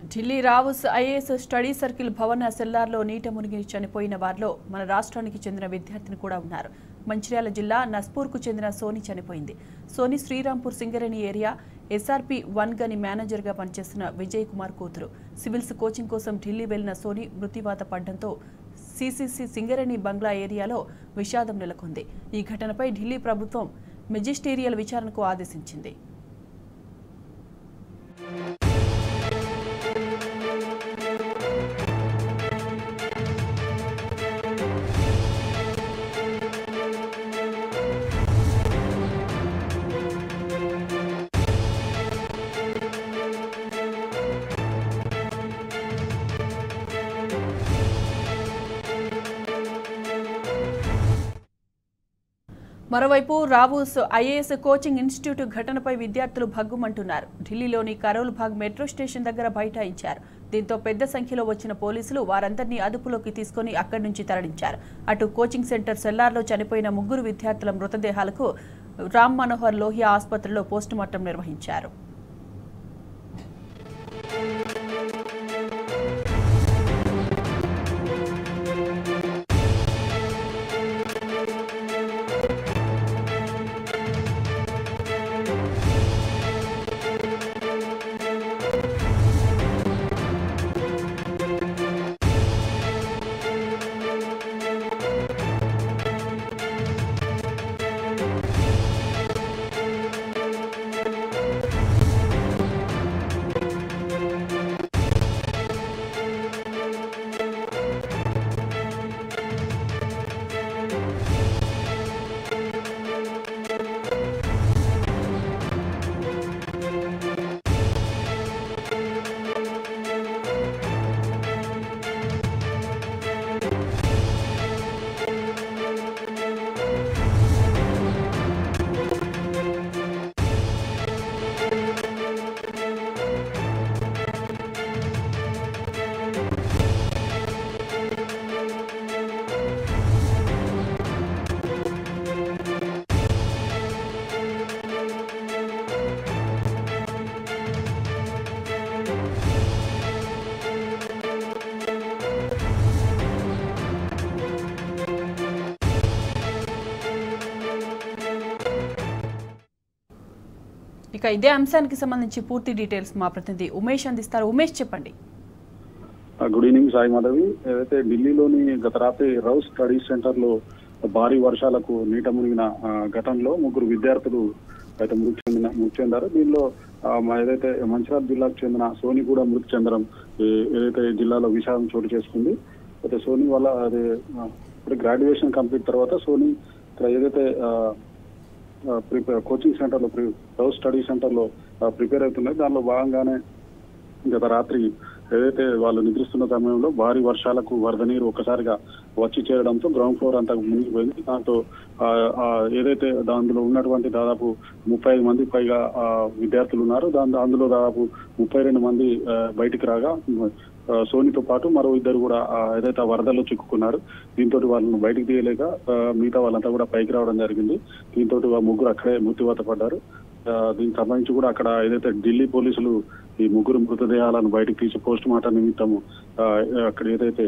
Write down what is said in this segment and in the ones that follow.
Delhi Rau's IAS study circle భవన సెల్లార్లో నీట మునిగి చనిపోయిన వారిలో మన రాష్ట్రానికి చెందిన విద్యార్థిని కూడా ఉన్నారు మంచిర్యాల జిల్లా నస్పూర్కు చెందిన సోని చనిపోయింది Soni Srirampur Singareni area SRP one గని మేనేజర్గా పనిచేస్తున్న విజయ్ కుమార్ కూతురు సివిల్స్ కోచింగ్ కోసం ఢిల్లీ వెళ్లిన సోని మృత్యువాత పడడంతో సిసిసి సింగరేణి బంగ్లా ఏరియాలో విషాదం నెలకొంది ఈ ఘటనపై ఢిల్లీ ప్రభుత్వం మెజిస్టీరియల్ విచారణకు ఆదేశించింది మరోవైపు రావూస్ ఐఏఎస్ కోచింగ్ ఇన్స్టిట్యూట్ ఘటనపై విద్యార్థులు భగ్గుమంటున్నారు ఢిల్లీలోని కరోల్ బాగ్ మెట్రో స్టేషన్ దగ్గర బైఠాయించారు దీంతో పెద్ద సంఖ్యలో వచ్చిన పోలీసులు వారందరినీ అదుపులోకి తీసుకుని అక్కడి నుంచి తరలించారు అటు కోచింగ్ సెంటర్ సెల్లార్లో చనిపోయిన ముగ్గురు విద్యార్థుల మృతదేహాలకు రామ్ మనోహర్ లోహియా ఆసుపత్రిలో పోస్టుమార్టం నిర్వహించారు ఇక ఇదే అంశానికి సంబంధించి పూర్తి డీటెయిల్స్ మా ప్రతినిధి ఉమేష్ అందిస్తారు ఉమేష్ చెప్పండి గుడ్ ఈవినింగ్ సాయి మాధవి ఏదైతే ఢిల్లీలోని గత రాత్రి రౌస్ స్టడీ సెంటర్ లో భారీ వర్షాలకు నీట మునిగిన ఆ, ఘటనలో ముగ్గురు విద్యార్థులు అయితే మృతి చెందిన మృతి చెందారు దీనిలో ఆ, మా ఏదైతే మంచిర్యాల జిల్లాకు చెందిన సోని కూడా మృతి చెందడం ఏ- ఏదైతే జిల్లాలో విషాదం చోటు చేసుకుంది అయితే సోని వల్ల అదే ఆ, ఇప్పుడు గ్రాడ్యుయేషన్ కంప్లీట్ తర్వాత సోని ఇక్కడ ఏదైతే ఆ, ఆ, ప్రిపేర్ కోచింగ్ సెంటర్ లో రౌస్ స్టడీ సెంటర్ లో ఆ, ప్రిపేర్ అవుతున్నాయి దానిలో భాగంగానే గత రాత్రి ఏదైతే వాళ్ళు నిద్రిస్తున్న సమయంలో భారీ వర్షాలకు వరద నీరు ఒక్కసారిగా వచ్చి చేరడంతో గ్రౌండ్ ఫ్లోర్ అంతా మునిగిపోయింది దాంతో ఆ, ఆ, ఏదైతే దానిలో ఉన్నటువంటి దాదాపు ముప్పై ఐదు మంది పైగా ఆ, విద్యార్థులు ఉన్నారు దాని అందులో దాదాపు ముప్పై రెండు మంది ఆ, బయటికి రాగా ఆ, సోనితో పాటు మరో ఇద్దరు కూడా ఆ, ఏదైతే ఆ వరదల్లో చిక్కుకున్నారు దీంతో వాళ్ళని బయటికి తీయలేక ఆ, మిగతా వాళ్ళంతా కూడా పైకి రావడం జరిగింది దీంతో ముగ్గురు అక్కడే మృత్యువాత పడ్డారు ఆ, దీనికి సంబంధించి కూడా అక్కడ ఏదైతే ఢిల్లీ పోలీసులు ఈ ముగ్గురు మృతదేహాలను బయటకు తీసి పోస్ట్ మార్టం నిమిత్తము ఆ, అక్కడ ఏదైతే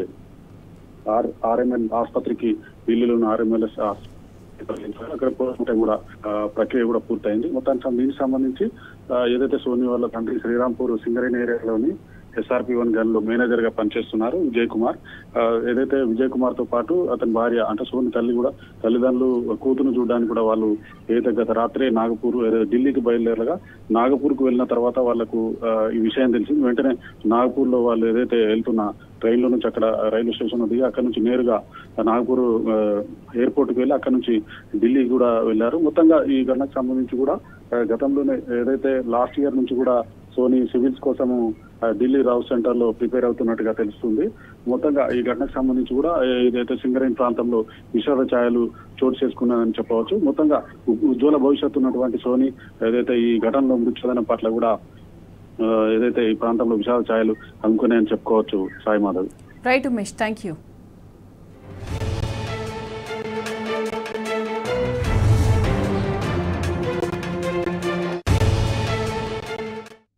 ఆర్ ఆర్ఎంఎల్ ఆసుపత్రికి ఢిల్లీలోని ఆర్ఎంఎల్ఎస్ అక్కడ పోస్ట్ మార్టం కూడా ఆ, ప్రక్రియ కూడా పూర్తయింది మొత్తానికి సం- దీనికి సంబంధించి ఆ, ఏదైతే సోని వాళ్ళ తండ్రి శ్రీరాంపూర్ సింగరేణి ఏరియాలోని ఎస్ఆర్పి వన్ గన్ లో మేనేజర్ గా పనిచేస్తున్నారు విజయ్ కుమార్ ఆ, ఏదైతే విజయ్ కుమార్ తో పాటు అతని భార్య అంటే సోని తల్లి కూడా తల్లిదండ్రులు కూతురు చూడడానికి కూడా వాళ్ళు ఏదైతే గత రాత్రే నాగపూర్ ఏదో ఢిల్లీకి బయలుదేరగా నాగపూర్ కు వెళ్ళిన తర్వాత వాళ్ళకు ఆ, ఈ విషయం తెలిసింది వెంటనే నాగపూర్ లో వాళ్ళు ఏదైతే వెళ్తున్న ట్రైన్ లో నుంచి అక్కడ రైల్వే స్టేషన్ దిగి అక్కడ నుంచి నేరుగా నాగపూర్ ఎయిర్పోర్ట్ కి వెళ్ళి అక్కడ నుంచి ఢిల్లీ కూడా వెళ్ళారు మొత్తంగా ఈ ఘటనకు సంబంధించి కూడా ఆ, గతంలోనే ఏదైతే లాస్ట్ ఇయర్ నుంచి కూడా సోనీ సివిల్స్ కోసము ఆ, ఢిల్లీ రావు సెంటర్ లో ప్రిపేర్ అవుతున్నట్టుగా తెలుస్తుంది మొత్తంగా ఈ ఘటనకు సంబంధించి కూడా ఏ- ఏదైతే సింగరేణి ప్రాంతంలో విషాద ఛాయలు చోటు చేసుకున్నాయని చెప్పవచ్చు మొత్తంగా ఉ- ఉజ్వల భవిష్యత్తు ఉన్నటువంటి సోనీ ఏదైతే ఈ ఘటనలో మృతి చెందడం పట్ల కూడా ఆ, ఏదైతే ఈ ప్రాంతంలో విషాద ఛాయలు అందుకున్నాయని చెప్పుకోవచ్చు Sai Madhav right Umesh thank you